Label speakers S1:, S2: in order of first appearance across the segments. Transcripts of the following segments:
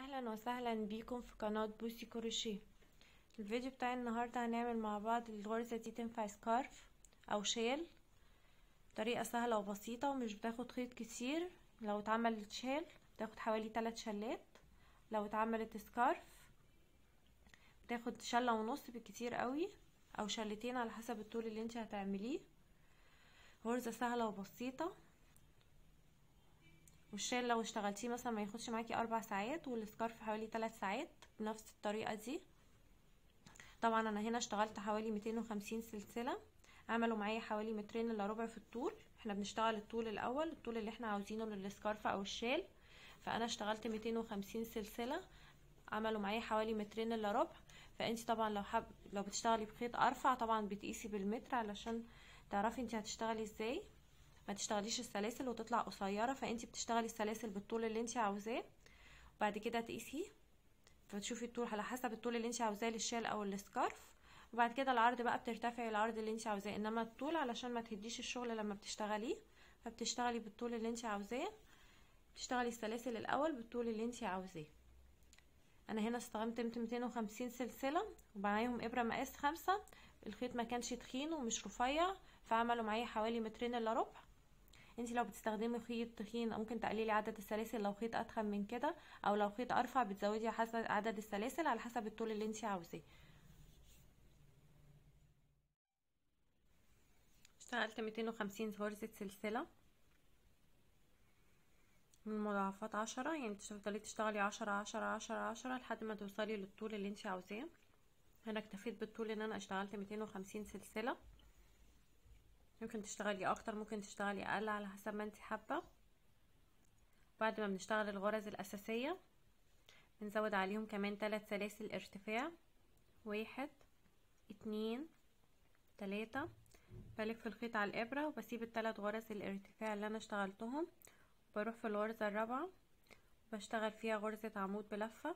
S1: اهلا وسهلا بيكم في قناة بوسي كروشيه الفيديو بتاع النهاردة هنعمل مع بعض الغرزة دي تنفع سكارف او شال طريقة سهلة وبسيطة ومش بتاخد خيط كتير لو اتعملت شال بتاخد حوالي 3 شلات لو اتعملت سكارف بتاخد شلة ونص بالكتير قوي او شلتين على حسب الطول اللي انت هتعمليه غرزة سهلة وبسيطة والشال لو اشتغلتيه مثلا ما ياخدش معاكي اربع ساعات والسكارف حوالي ثلاث ساعات بنفس الطريقه دي طبعا انا هنا اشتغلت حوالي 250 سلسله عملوا معايا حوالي مترين الا ربع في الطول احنا بنشتغل الطول الاول الطول اللي احنا عاوزينه للسكارف او الشال فانا اشتغلت 250 سلسله عملوا معايا حوالي مترين الا ربع فانت طبعا لو حب لو بتشتغلي بخيط ارفع طبعا بتقيسي بالمتر علشان تعرفي انت هتشتغلي ازاي ما تشتغليش السلاسل وتطلع قصيره فانت بتشتغلي السلاسل بالطول اللي انت عاوزاه وبعد كده تقيسيه فتشوفي الطول على حسب الطول اللي انت عاوزاه للشال او السكارف وبعد كده العرض بقى بترتفعي العرض اللي انت عاوزاه انما الطول علشان ما تهديش الشغل لما بتشتغليه فبتشتغلي بالطول اللي انت عاوزاه بتشتغلي السلاسل الاول بالطول اللي انت عاوزاه انا هنا استخدمت 250 سلسله ومعاهم ابره مقاس خمسة الخيط ما كانش تخين ومش رفيع فعملوا معايا حوالي مترين الا ربع انت لو بتستخدمي خيط تخين ممكن تقللي عدد السلاسل لو خيط اتخن من كده او لو خيط ارفع بتزودي حسب عدد السلاسل على حسب الطول اللي انت عاوزاه اشتغلت 250 غرزة سلسلة من مضاعفات عشرة يعني تفضلي تشتغلي عشرة عشرة عشرة عشرة لحد ما توصلي للطول اللي انت عاوزاه انا اكتفيت بالطول ان انا اشتغلت 250 سلسله ممكن تشتغلي اكتر ممكن تشتغلي اقل على حسب ما انت حابه بعد ما بنشتغل الغرز الاساسيه بنزود عليهم كمان ثلاث سلاسل ارتفاع واحد اتنين تلاتة بلف الخيط على الابره وبسيب الثلاث غرز الارتفاع اللي انا اشتغلتهم بروح في الغرزه الرابعه بشتغل فيها غرزه عمود بلفه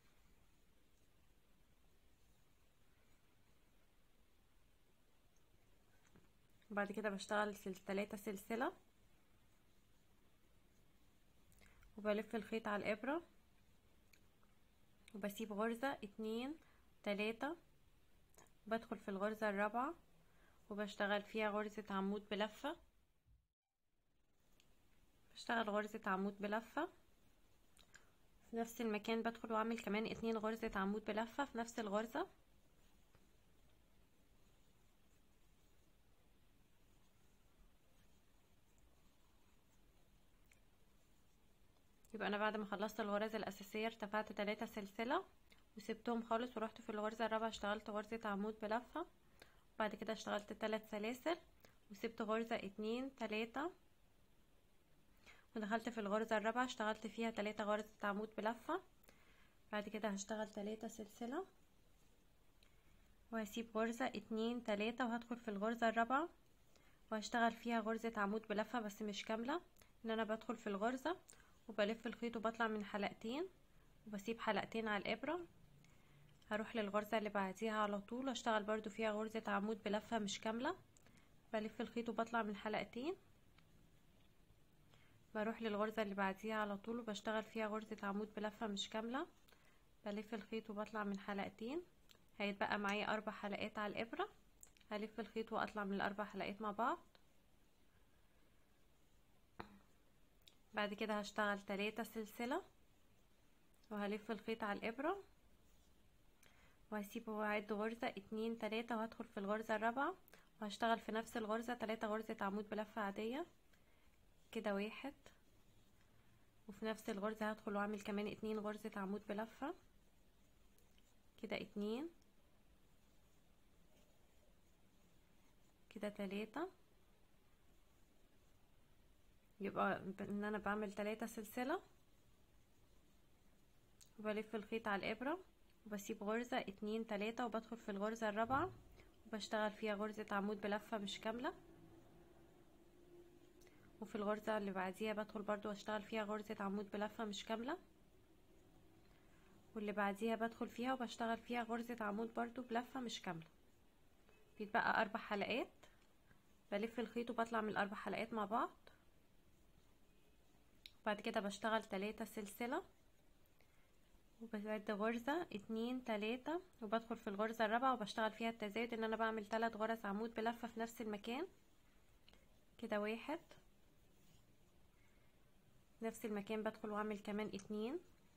S1: وبعد كده بشتغل تلاتة سلسلة وبلف الخيط على الابرة وبسيب غرزة اتنين تلاتة بدخل في الغرزة الرابعة وبشتغل فيها غرزة عمود بلفة بشتغل غرزة عمود بلفة في نفس المكان بدخل واعمل كمان اتنين غرزة عمود بلفة في نفس الغرزة يبقى انا بعد ما خلصت الغرز الاساسيه ارتفعت ثلاثة سلسله وسبتهم خالص ورحت في الغرزه الرابعه اشتغلت غرزه عمود بلفه وبعد كده اشتغلت ثلاث سلاسل وسبت غرزه اتنين تلاتة ودخلت في الغرزه الرابعه اشتغلت فيها ثلاثة غرزه عمود بلفه بعد كده هشتغل ثلاثة سلسله وهسيب غرزه اتنين تلاتة وهدخل في الغرزه الرابعه وهشتغل فيها غرزه عمود بلفه بس مش كامله ان انا بدخل في الغرزه وبلف الخيط وبطلع من حلقتين وبسيب حلقتين على الابرة هروح للغرزة اللي بعديها على طول اشتغل برضو فيها غرزة عمود بلفة مش كاملة بلف الخيط وبطلع من حلقتين بروح للغرزة اللي بعديها على طول وبشتغل فيها غرزة عمود بلفة مش كاملة بلف الخيط وبطلع من حلقتين هيتبقى معايا اربع حلقات على الابرة هلف الخيط واطلع من الاربع حلقات مع بعض بعد كده هشتغل تلاتة سلسلة وهلف الخيط على الابرة وهسيبه واعد غرزة اتنين تلاتة وهدخل في الغرزة الرابعة وهشتغل في نفس الغرزة تلاتة غرزة عمود بلفة عادية كده واحد وفي نفس الغرزة هدخل واعمل كمان اتنين غرزة عمود بلفة كده اتنين كده تلاتة يبقى ان انا بعمل تلاتة سلسلة وبلف الخيط على الابرة وبسيب غرزة اتنين تلاتة وبدخل في الغرزة الرابعة وبشتغل فيها غرزة عمود بلفة مش كاملة وفي الغرزة اللي بعديها بدخل برضو اشتغل فيها غرزة عمود بلفة مش كاملة واللي بعديها بدخل فيها وبشتغل فيها غرزة عمود برضو بلفة مش كاملة بيتبقى اربع حلقات بلف الخيط وبطلع من الاربع حلقات مع بعض بعد كده بشتغل تلاتة سلسلة وبعد غرزة اتنين تلاتة وبدخل في الغرزة الرابعة وبشتغل فيها التزايد ان انا بعمل تلات غرز عمود بلفة في نفس المكان كده واحد نفس المكان بدخل واعمل كمان اتنين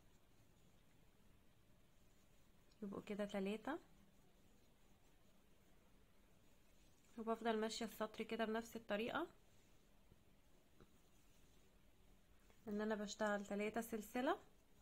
S1: يبقوا كده تلاتة وبفضل ماشية السطر كده بنفس الطريقة ان انا بشتغل تلاتة سلسلة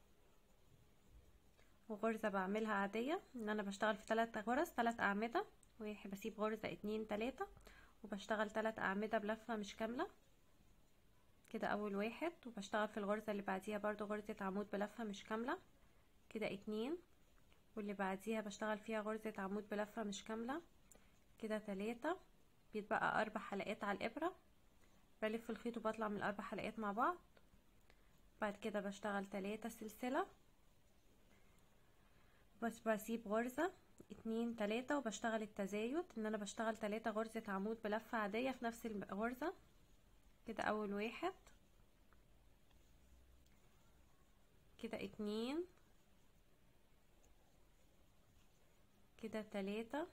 S1: وغرزة بعملها عادية ان انا بشتغل في تلات غرز تلات اعمدة وبسيب غرزة اتنين تلاتة وبشتغل تلات اعمدة بلفة مش كاملة كده اول واحد وبشتغل في الغرزة اللي بعديها برضو غرزة عمود بلفة مش كاملة كده اتنين واللي بعديها بشتغل فيها غرزة عمود بلفة مش كاملة كده تلاتة بيتبقى اربع حلقات على الابرة بلف الخيط وبطلع من الاربع حلقات مع بعض بعد كده بشتغل تلاتة سلسلة بس بسيب غرزة اتنين تلاتة وبشتغل التزايد ان انا بشتغل تلاتة غرزة عمود بلفة عادية في نفس الغرزة كده اول واحد كده اتنين كده تلاتة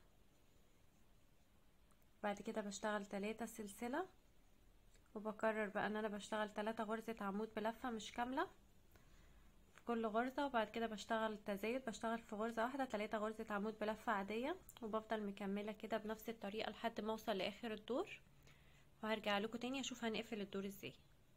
S1: بعد كده بشتغل تلاتة سلسلة وبكرر بقى ان انا بشتغل تلاتة غرزة عمود بلفة مش كاملة في كل غرزة وبعد كده بشتغل تزايد بشتغل في غرزة واحدة تلاتة غرزة عمود بلفة عادية وبفضل مكملة كده بنفس الطريقة لحد ما اوصل لاخر الدور وهرجع لكم تاني اشوف هنقفل الدور ازاي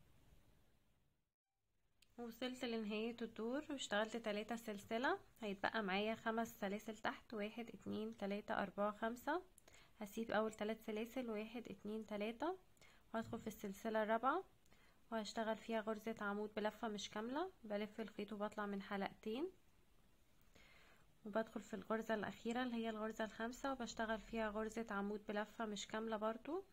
S1: وصلت لنهاية الدور واشتغلت تلاتة سلسلة هيتبقى معايا خمس سلاسل تحت واحد اتنين تلاتة اربعة خمسة هسيب اول تلات سلاسل واحد اتنين تلاتة وهدخل في السلسلة الرابعة وهشتغل فيها غرزة عمود بلفة مش كاملة بلف الخيط وبطلع من حلقتين وبدخل في الغرزة الأخيرة اللي هي الغرزة الخامسة وبشتغل فيها غرزة عمود بلفة مش كاملة برضو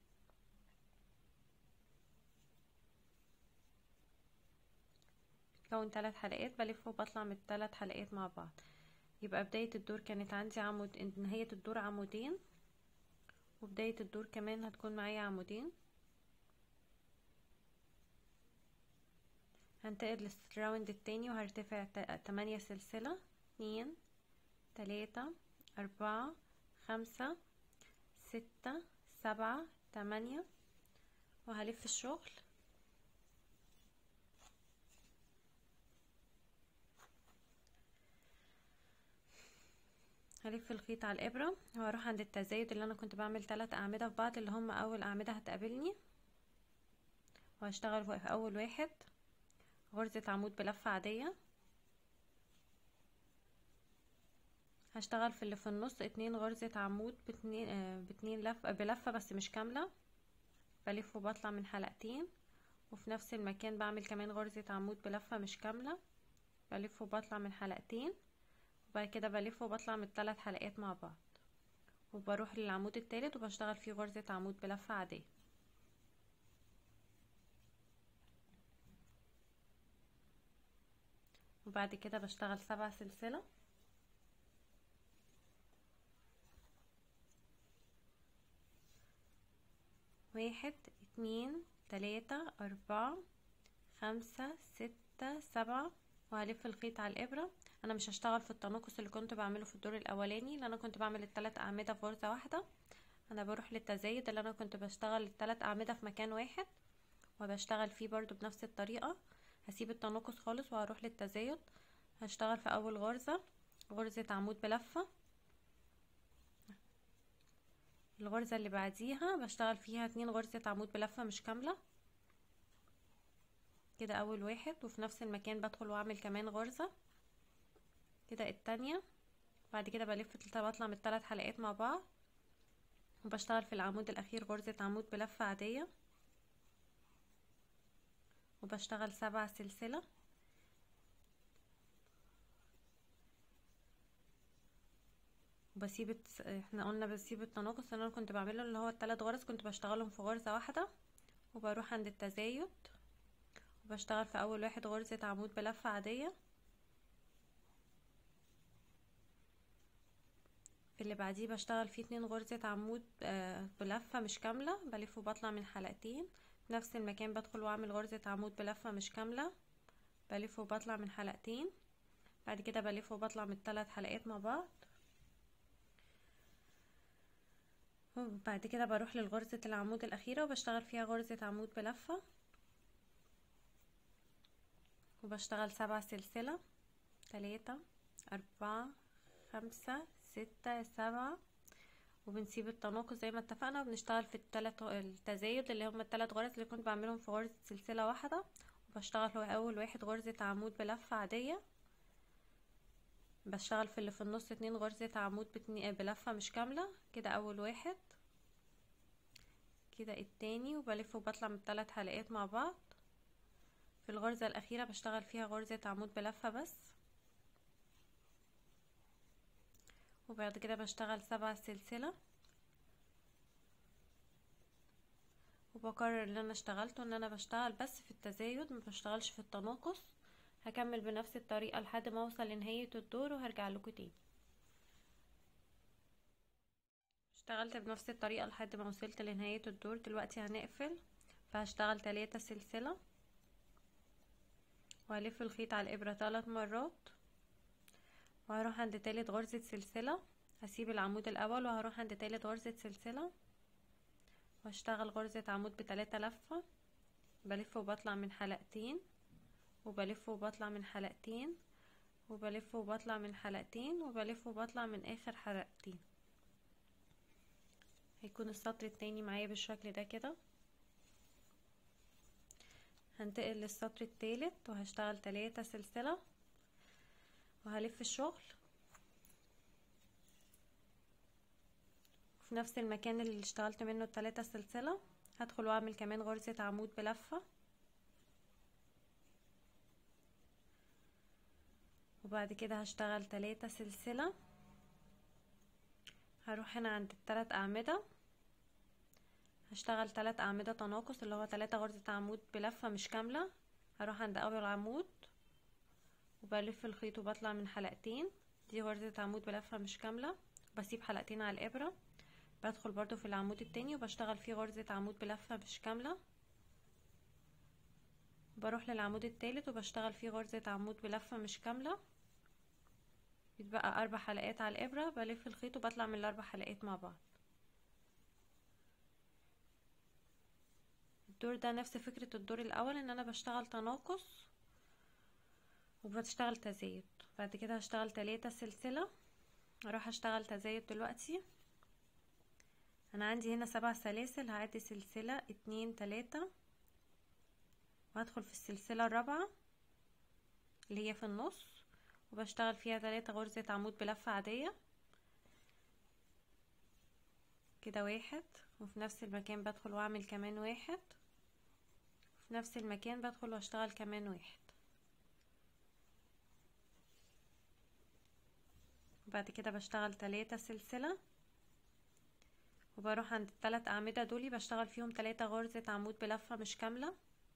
S1: بتكون ثلاث حلقات بلف وبطلع من الثلاث حلقات مع بعض يبقى بداية الدور كانت عندي عمود نهاية الدور عمودين وبداية الدور كمان هتكون معايا عمودين هنتقل للراوند التاني وهرتفع تمانية سلسلة اتنين تلاتة أربعة خمسة ستة سبعة تمانية وهلف الشغل هلف الخيط على الابره وهروح عند التزايد اللي انا كنت بعمل ثلاث اعمده في بعض اللي هم اول اعمده هتقابلني وهشتغل في اول واحد غرزه عمود بلفه عاديه هشتغل في اللي في النص اتنين غرزه عمود باتنين آه باتنين لف بلفه بس مش كامله بلف وبطلع من حلقتين وفي نفس المكان بعمل كمان غرزه عمود بلفه مش كامله بلف وبطلع من حلقتين وبعد كده بلف وبطلع من الثلاث حلقات مع بعض وبروح للعمود الثالث وبشتغل فيه غرزة عمود بلفة عادية وبعد كده بشتغل سبع سلسلة واحد اتنين تلاتة اربعة خمسة ستة سبعة وهلف الخيط على الابرة انا مش هشتغل في التناقص اللي كنت بعمله في الدور الاولاني اللي انا كنت بعمل الثلاث اعمده في غرزه واحده انا بروح للتزايد اللي انا كنت بشتغل الثلاث اعمده في مكان واحد وبشتغل فيه برضو بنفس الطريقه هسيب التناقص خالص وهروح للتزايد هشتغل في اول غرزه غرزه عمود بلفه الغرزه اللي بعديها بشتغل فيها اتنين غرزه عمود بلفه مش كامله كده اول واحد وفي نفس المكان بدخل واعمل كمان غرزه كده التانية بعد كده بلف بطلع من الثلاث حلقات مع بعض وبشتغل في العمود الاخير غرزة عمود بلفة عادية وبشتغل سبع سلسلة وبسيب الت... احنا قلنا بسيب التناقص اللي انا كنت بعمله اللي هو الثلاث غرز كنت بشتغلهم في غرزة واحدة وبروح عند التزايد وبشتغل في اول واحد غرزة عمود بلفة عادية في اللي بعديه بشتغل فيه اتنين غرزة عمود آه بلفة مش كاملة بلف وبطلع من حلقتين في نفس المكان بدخل واعمل غرزة عمود بلفة مش كاملة بلف وبطلع من حلقتين بعد كده بلف وبطلع من الثلاث حلقات مع بعض وبعد كده بروح للغرزة العمود الأخيرة وبشتغل فيها غرزة عمود بلفة وبشتغل سبع سلسلة تلاتة أربعة خمسة ستة سبعة وبنسيب التناقص زي ما اتفقنا وبنشتغل في التلات التزايد اللي هم التلات غرز اللي كنت بعملهم في غرزة سلسلة واحدة وبشتغل هو أول واحد غرزة عمود بلفة عادية بشتغل في اللي في النص اتنين غرزة عمود بتني... بلفة مش كاملة كده أول واحد كده التاني وبلف وبطلع من التلات حلقات مع بعض في الغرزة الأخيرة بشتغل فيها غرزة عمود بلفة بس وبعد كده بشتغل سبع سلسلة وبكرر اللي انا اشتغلته ان انا بشتغل بس في التزايد ما بشتغلش في التناقص هكمل بنفس الطريقة لحد ما اوصل لنهاية الدور وهرجع لكم تاني اشتغلت بنفس الطريقة لحد ما وصلت لنهاية الدور دلوقتي هنقفل فهشتغل تلاتة سلسلة وهلف الخيط على الابرة ثلاث مرات وهروح عند تالت غرزة سلسلة هسيب العمود الاول وهروح عند تالت غرزة سلسلة واشتغل غرزة عمود بتلاتة لفة بلف وبطلع من حلقتين وبلف وبطلع من حلقتين وبلف وبطلع من حلقتين وبلف وبطلع من اخر حلقتين هيكون السطر التاني معايا بالشكل ده كده هنتقل للسطر التالت وهشتغل تلاتة سلسلة وهلف الشغل في نفس المكان اللي اشتغلت منه التلاتة سلسلة هدخل واعمل كمان غرزة عمود بلفة وبعد كده هشتغل تلاتة سلسلة هروح هنا عند التلات اعمدة هشتغل تلات اعمدة تناقص اللي هو تلاتة غرزة عمود بلفة مش كاملة هروح عند اول عمود وبلف الخيط وبطلع من حلقتين دي غرزة عمود بلفة مش كاملة بسيب حلقتين على الابرة بدخل برضو في العمود التاني وبشتغل فيه غرزة عمود بلفة مش كاملة بروح للعمود التالت وبشتغل فيه غرزة عمود بلفة مش كاملة بيتبقى اربع حلقات على الابرة بلف الخيط وبطلع من الاربع حلقات مع بعض الدور ده نفس فكرة الدور الاول ان انا بشتغل تناقص وبشتغل تزايد بعد كده هشتغل تلاتة سلسلة اروح اشتغل تزايد دلوقتي انا عندي هنا سبع سلاسل هعد سلسلة اتنين تلاتة وهدخل في السلسلة الرابعة اللي هي في النص وبشتغل فيها تلاتة غرزة عمود بلفة عادية كده واحد وفي نفس المكان بدخل واعمل كمان واحد في نفس المكان بدخل واشتغل كمان واحد بعد كده بشتغل تلاتة سلسلة وبروح عند التلات اعمدة دولي بشتغل فيهم تلاتة غرزة عمود بلفة مش كاملة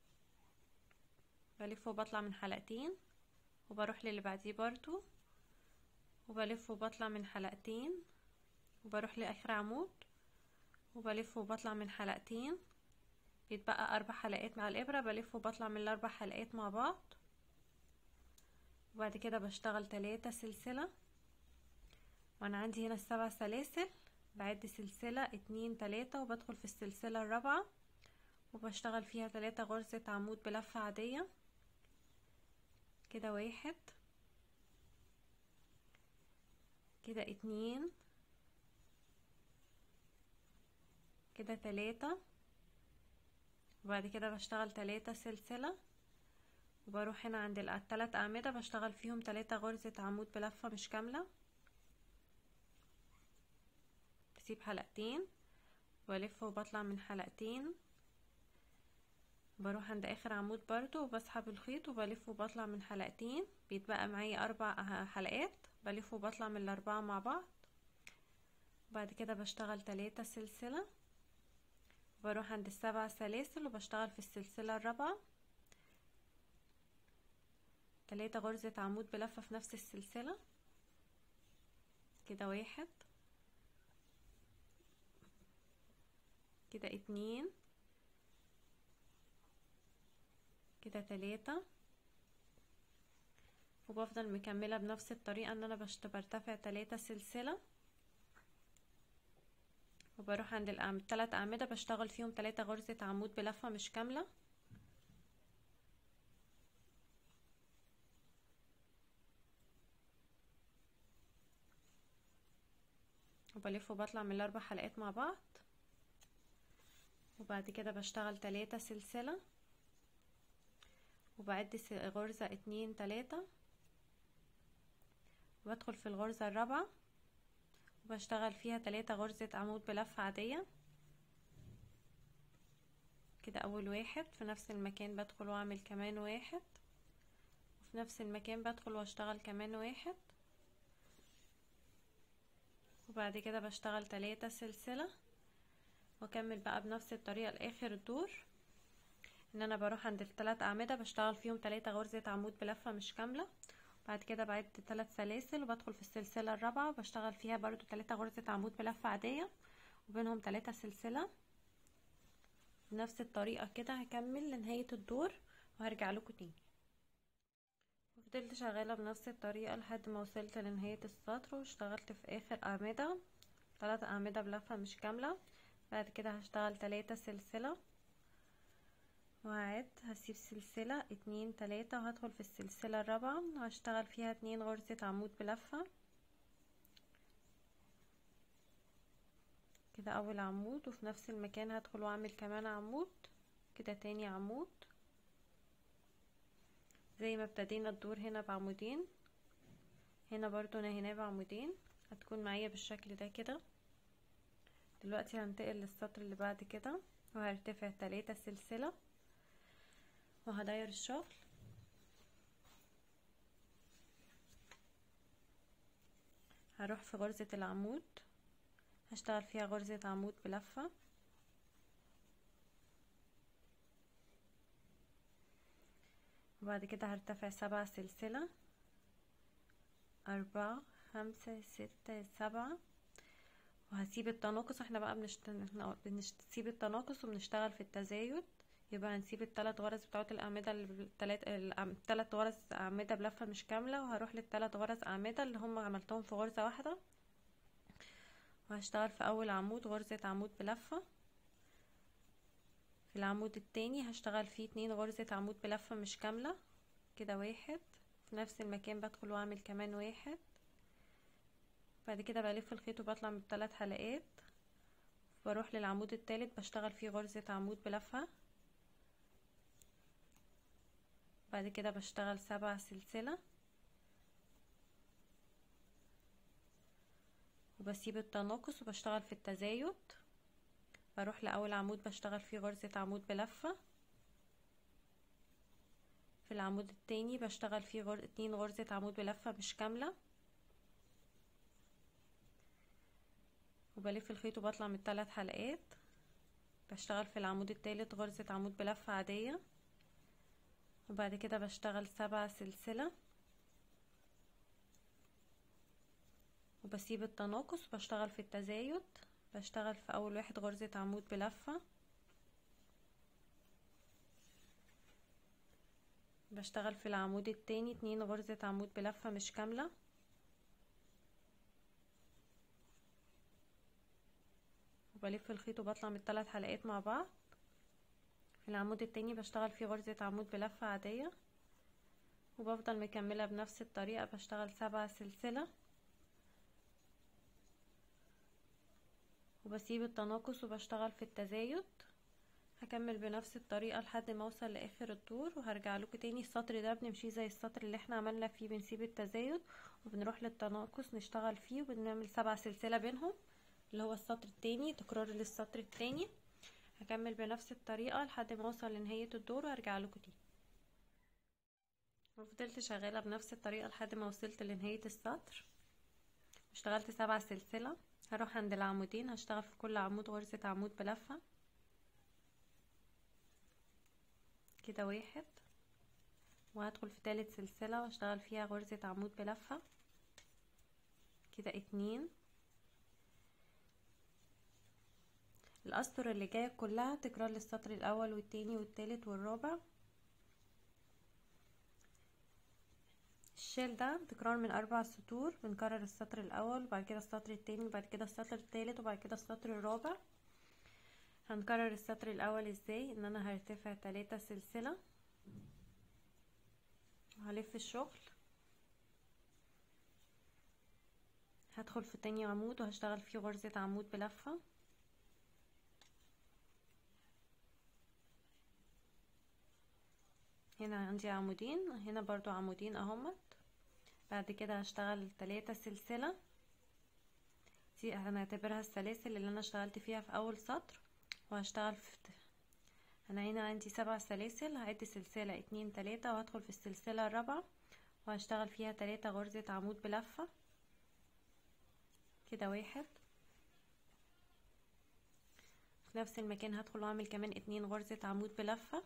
S1: بلف وبطلع من حلقتين وبروح للي بعديه برضو وبلف وبطلع من حلقتين وبروح لاخر عمود وبلف وبطلع من حلقتين بيتبقى اربع حلقات مع الابرة بلف وبطلع من الاربع حلقات مع بعض وبعد كده بشتغل تلاتة سلسلة وانا عندي هنا السبع سلاسل بعد سلسلة اتنين تلاتة وبدخل في السلسلة الرابعة وبشتغل فيها تلاتة غرزة عمود بلفة عادية كده واحد كده اتنين كده تلاتة وبعد كده بشتغل تلاتة سلسلة وبروح هنا عند التلات أعمدة بشتغل فيهم تلاتة غرزة عمود بلفة مش كاملة بسيب حلقتين والف وبطلع من حلقتين بروح عند اخر عمود برضو وبسحب الخيط وبلف وبطلع من حلقتين بيتبقى معايا اربع حلقات بلف وبطلع من الاربعة مع بعض بعد كده بشتغل تلاتة سلسلة بروح عند السبع سلاسل وبشتغل في السلسلة الرابعة تلاتة غرزة عمود بلفة في نفس السلسلة كده واحد كده اتنين كده تلاتة وبفضل مكملة بنفس الطريقة ان انا بشت برتفع تلاتة سلسلة وبروح عند التلات اعمدة بشتغل فيهم تلاتة غرزة عمود بلفة مش كاملة وبلف وبطلع من الاربع حلقات مع بعض وبعد كده بشتغل تلاتة سلسلة وبعد غرزة اتنين تلاتة وبدخل في الغرزة الرابعة وبشتغل فيها تلاتة غرزة عمود بلفة عادية كده اول واحد في نفس المكان بدخل واعمل كمان واحد وفي نفس المكان بدخل واشتغل كمان واحد وبعد كده بشتغل تلاتة سلسلة واكمل بقى بنفس الطريقة لاخر الدور ان انا بروح عند الثلاث اعمدة بشتغل فيهم تلاتة غرزة عمود بلفة مش كاملة بعد كده بعد ثلاث سلاسل وبدخل في السلسلة الرابعة وبشتغل فيها برضو تلاتة غرزة عمود بلفة عادية وبينهم تلاتة سلسلة بنفس الطريقة كده هكمل لنهاية الدور وهرجع لكم تاني وفضلت شغالة بنفس الطريقة لحد ما وصلت لنهاية السطر واشتغلت في اخر اعمدة ثلاث اعمدة بلفة مش كاملة بعد كده هشتغل تلاتة سلسلة وهعد هسيب سلسلة اتنين تلاتة وهدخل في السلسلة الرابعة وهشتغل فيها اتنين غرزة عمود بلفة كده اول عمود وفي نفس المكان هدخل واعمل كمان عمود كده تاني عمود زي ما ابتدينا الدور هنا بعمودين هنا برضو نهيناه بعمودين هتكون معايا بالشكل ده كده دلوقتي هنتقل للسطر اللي بعد كده وهرتفع تلاتة سلسلة وهداير الشغل هروح في غرزة العمود هشتغل فيها غرزة عمود بلفة وبعد كده هرتفع سبعة سلسلة أربعة خمسة ستة سبعة وهسيب التناقص احنا بقى بنشت... بنسيب التناقص وبنشتغل في التزايد يبقى هنسيب التلات غرز بتوعت الأعمدة التلات التلات غرز أعمدة بلفة مش كاملة وهروح للتلات غرز أعمدة اللي هم عملتهم في غرزة واحدة وهشتغل في أول عمود غرزة عمود بلفة في العمود التاني هشتغل فيه اتنين غرزة عمود بلفة مش كاملة كده واحد في نفس المكان بدخل واعمل كمان واحد بعد كده بلف الخيط وبطلع من الثلاث حلقات بروح للعمود التالت بشتغل فيه غرزة عمود بلفة بعد كده بشتغل سبع سلسلة وبسيب التناقص وبشتغل في التزايد بروح لأول عمود بشتغل فيه غرزة عمود بلفة في العمود التاني بشتغل فيه غر... اتنين غرزة عمود بلفة مش كاملة وبلف الخيط وبطلع من الثلاث حلقات بشتغل في العمود التالت غرزة عمود بلفة عادية وبعد كده بشتغل سبع سلسلة وبسيب التناقص وبشتغل في التزايد بشتغل في اول واحد غرزة عمود بلفة بشتغل في العمود التاني اتنين غرزة عمود بلفة مش كاملة وبلف الخيط وبطلع من الثلاث حلقات مع بعض في العمود التاني بشتغل فيه غرزة عمود بلفة عادية وبفضل مكملة بنفس الطريقة بشتغل سبع سلسلة وبسيب التناقص وبشتغل في التزايد هكمل بنفس الطريقة لحد ما اوصل لاخر الدور وهرجع لكم تاني السطر ده بنمشي زي السطر اللي احنا عملنا فيه بنسيب التزايد وبنروح للتناقص نشتغل فيه وبنعمل سبع سلسلة بينهم اللي هو السطر التاني تكرار للسطر التاني هكمل بنفس الطريقة لحد ما اوصل لنهاية الدور وارجع لكم تاني وفضلت شغالة بنفس الطريقة لحد ما وصلت لنهاية السطر اشتغلت سبع سلسلة هروح عند العمودين هشتغل في كل عمود غرزة عمود بلفة كده واحد وهدخل في تالت سلسلة واشتغل فيها غرزة عمود بلفة كده اتنين الاسطر اللي جايه كلها تكرار للسطر الاول والتاني والتالت والرابع الشال ده تكرار من اربع سطور بنكرر السطر الاول وبعد كده السطر التاني وبعد كده السطر التالت وبعد كده السطر الرابع هنكرر السطر الاول ازاي ان انا هرتفع تلاتة سلسلة وهلف الشغل هدخل في تاني عمود وهشتغل فيه غرزة عمود بلفة هنا عندي عمودين هنا برضو عمودين اهمت بعد كده هشتغل تلاتة سلسلة دي هنعتبرها السلاسل اللي انا اشتغلت فيها في اول سطر وهشتغل في انا هنا عندي سبع سلاسل هعد سلسلة اتنين تلاتة وهدخل في السلسلة الرابعة وهشتغل فيها تلاتة غرزة عمود بلفة كده واحد في نفس المكان هدخل واعمل كمان اتنين غرزة عمود بلفة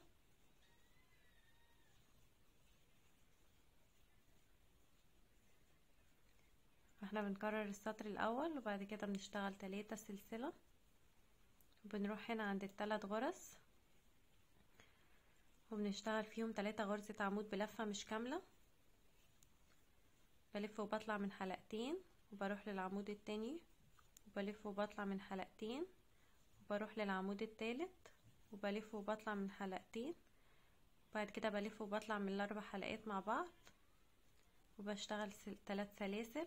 S1: احنا بنكرر السطر الاول وبعد كده بنشتغل تلاتة سلسلة وبنروح هنا عند التلات غرز وبنشتغل فيهم تلاتة غرزة عمود بلفة مش كاملة بلف وبطلع من حلقتين وبروح للعمود التاني وبلف وبطلع من حلقتين وبروح للعمود التالت وبلف وبطلع من حلقتين وبعد كده بلف وبطلع من الاربع حلقات مع بعض وبشتغل سل... تلات سلاسل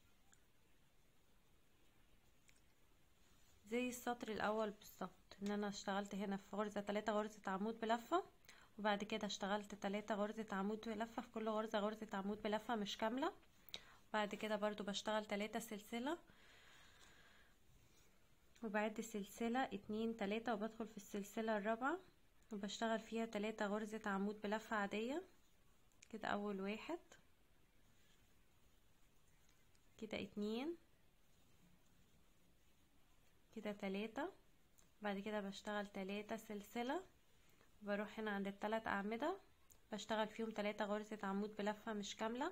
S1: زي السطر الاول بالظبط ان انا اشتغلت هنا في غرزة تلاتة غرزة عمود بلفة وبعد كده اشتغلت تلاتة غرزة عمود بلفة في كل غرزة غرزة عمود بلفة مش كاملة بعد كده برضو بشتغل تلاتة سلسلة وبعد سلسلة اتنين تلاتة وبدخل في السلسلة الرابعة وبشتغل فيها تلاتة غرزة عمود بلفة عادية كده اول واحد كده اتنين كده تلاتة بعد كده بشتغل تلاتة سلسلة بروح هنا عند التلات أعمدة بشتغل فيهم تلاتة غرزة عمود بلفة مش كاملة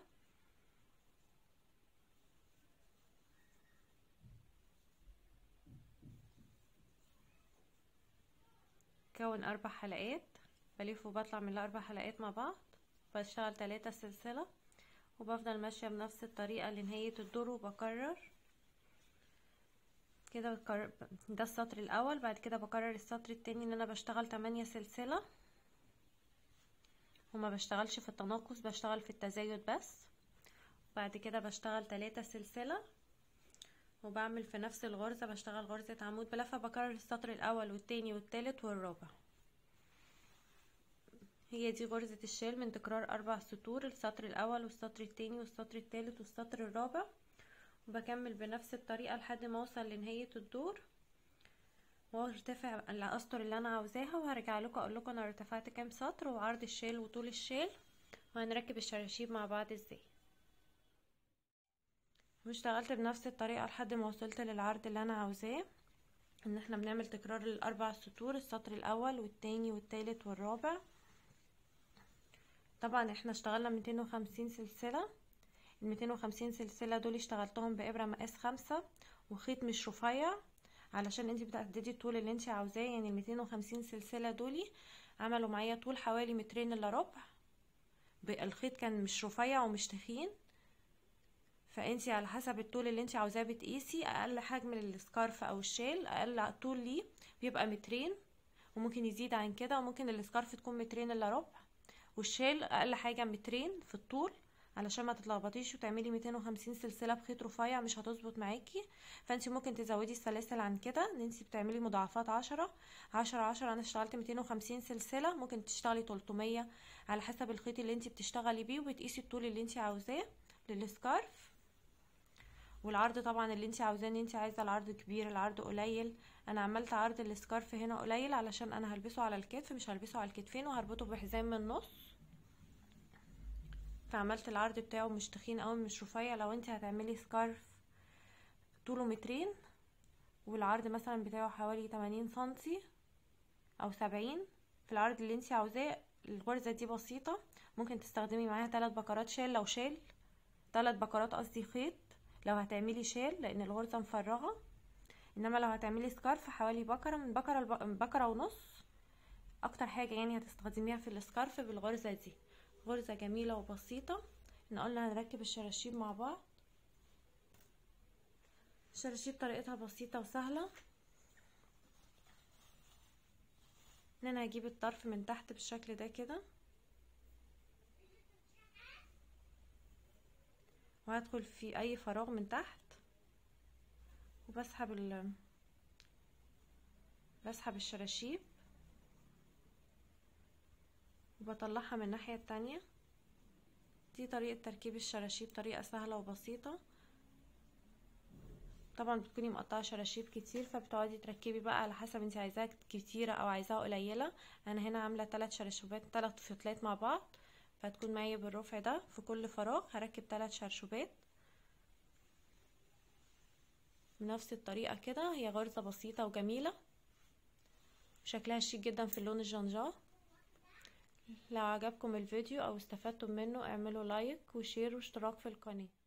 S1: كون أربع حلقات بلف وبطلع من الأربع حلقات مع بعض بشتغل تلاتة سلسلة وبفضل ماشية بنفس الطريقة لنهاية الدور وبكرر كده بكرر ده السطر الاول بعد كده بكرر السطر التاني ان انا بشتغل تمانية سلسلة وما بشتغلش في التناقص بشتغل في التزايد بس بعد كده بشتغل تلاتة سلسلة وبعمل في نفس الغرزة بشتغل غرزة عمود بلفة بكرر السطر الاول والتاني والتالت والرابع هي دي غرزة الشال من تكرار اربع سطور السطر الاول والسطر التاني والسطر التالت والسطر الرابع وبكمل بنفس الطريقة لحد ما اوصل لنهاية الدور وارتفع الاسطر اللي انا عاوزاها وهرجع لكم اقول لكم انا ارتفعت كام سطر وعرض الشال وطول الشال وهنركب الشراشيب مع بعض ازاي واشتغلت بنفس الطريقة لحد ما وصلت للعرض اللي انا عاوزاه ان احنا بنعمل تكرار للاربع سطور السطر الاول والتاني والتالت والرابع طبعا احنا اشتغلنا ميتين وخمسين سلسلة الميتين وخمسين سلسلة دول اشتغلتهم بإبرة مقاس خمسة وخيط مش رفيع علشان انت بتحددي الطول اللي انت عاوزاه يعني الميتين وخمسين سلسلة دولي عملوا معايا طول حوالي مترين الا ربع الخيط كان مش رفيع ومش تخين فانتي على حسب الطول اللي انتي عاوزاه بتقيسي اقل حجم للسكارف او الشال اقل طول ليه بيبقى مترين وممكن يزيد عن كده وممكن السكارف تكون مترين الا ربع والشال اقل حاجه مترين في الطول علشان ما تتلخبطيش وتعملي 250 سلسله بخيط رفيع مش هتظبط معاكي فانت ممكن تزودي السلاسل عن كده ان انت بتعملي مضاعفات عشرة عشرة عشرة انا اشتغلت 250 سلسله ممكن تشتغلي 300 على حسب الخيط اللي انت بتشتغلي بيه وبتقيسي الطول اللي انت عاوزاه للسكارف والعرض طبعا اللي انت عاوزاه ان انت عايزه العرض كبير العرض قليل انا عملت عرض السكارف هنا قليل علشان انا هلبسه على الكتف مش هلبسه على الكتفين وهربطه بحزام من النص فعملت العرض بتاعه مش تخين قوي مش رفيع لو انت هتعملي سكارف طوله مترين والعرض مثلا بتاعه حوالي 80 سنتي او 70 في العرض اللي انت عاوزاه الغرزه دي بسيطه ممكن تستخدمي معاها ثلاث بكرات شال لو شال ثلاث بكرات قصدي خيط لو هتعملي شال لان الغرزه مفرغه انما لو هتعملي سكارف حوالي بكره من بكره لب... بكره ونص اكتر حاجه يعني هتستخدميها في السكارف بالغرزه دي غرزة جميلة وبسيطة ان قلنا هنركب الشراشيب مع بعض الشراشيب طريقتها بسيطة وسهلة ان انا هجيب الطرف من تحت بالشكل ده كده وهدخل في اي فراغ من تحت وبسحب ال بسحب الشراشيب وبطلعها من الناحية التانية دي طريقة تركيب الشراشيب طريقة سهلة وبسيطة طبعا بتكوني مقطعه شراشيب كتير فبتقعدي تركبي بقى على حسب انت عايزاها كتيره او عايزاها قليله انا هنا عامله ثلاث شراشيبات ثلاث فتلات مع بعض فهتكون معايا بالرفع ده في كل فراغ هركب ثلاث شرشوبات بنفس الطريقه كده هي غرزه بسيطه وجميله شكلها شيك جدا في اللون الجنجاه لو عجبكم الفيديو او استفدتم منه اعملوا لايك وشير واشتراك في القناه